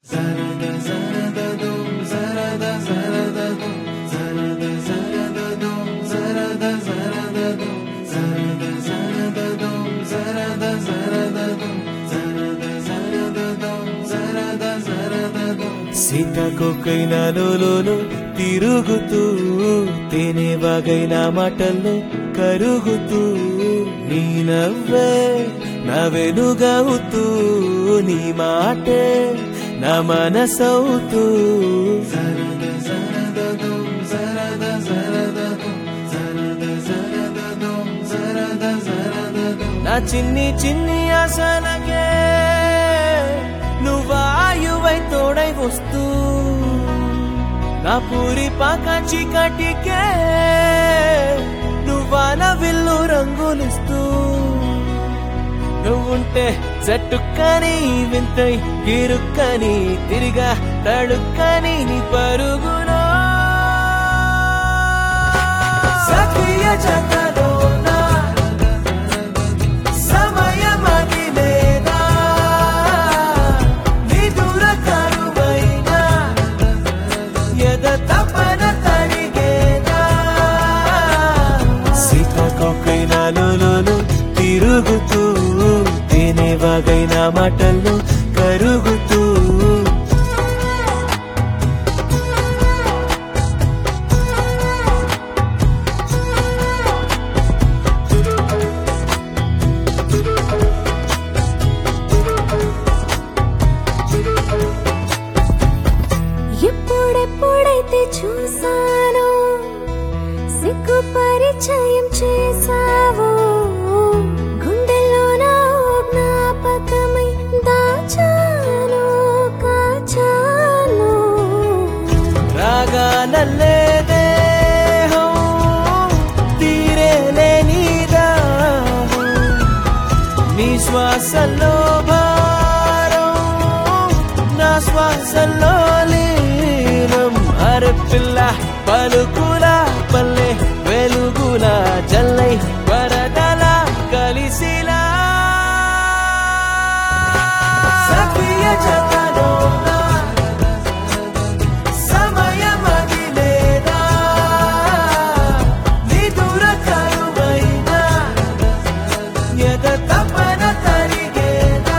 సీతాకోకైన లోలో తిరుగుతూ తేనె వాగైన మాటల్లో కరుగుతూ నీ నవ్వే నా వెలుగవుతూ నీ మాటే నా మనసవుతూ నా చిన్ని చిన్ని ఆసనకే నువ్వాయువై తోడై వస్తూ నా పూరి పాక చీకటికే నువ్వాల విల్లు రంగులిస్తూ నువ్వుంటే జట్టుక్కని వింతై ఇరుక్కని తిరిగా తడుక్కని నీ పరుగునా సఖియ జతలోనా సమయమది లేదా నిదుర కరువైనా ఎద తపన తడిగేనా సీతాకోకైనా లోలో తిరుగుతూ తేనె వాగైన మాటల్లో కరుగుతూ ఎప్పుడెప్పుడైతే చూసానో సిగ్గు పరిచయం చేసావో గుండెలోన ఓ జ్ఞాపకమై దాచాను కాచాను రాగానల్లే దేహం తీరేలేని దాహం నీ శ్వాసల్లో భారం నా శ్వాసల్లో లీనం అరపిల్ల పలుకుల పల్లె వెలుగుల జల్లై వరదల కలిసిలా సఖియ జతలోనా సమయమది లేదా నిదుర కరువైనా ఎద తపన తరిగేదా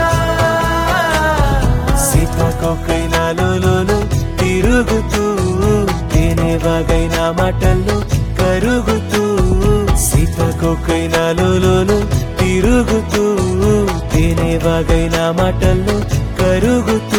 సీతాకోకైనా లోలో తిరుగుతూ తేనె వాగైన మాటల్లో కరుగుతూ సీతాకోకైనా లోలో తిరుగుతూ తేనె వాగైన మాటల్లో కరుగుతూ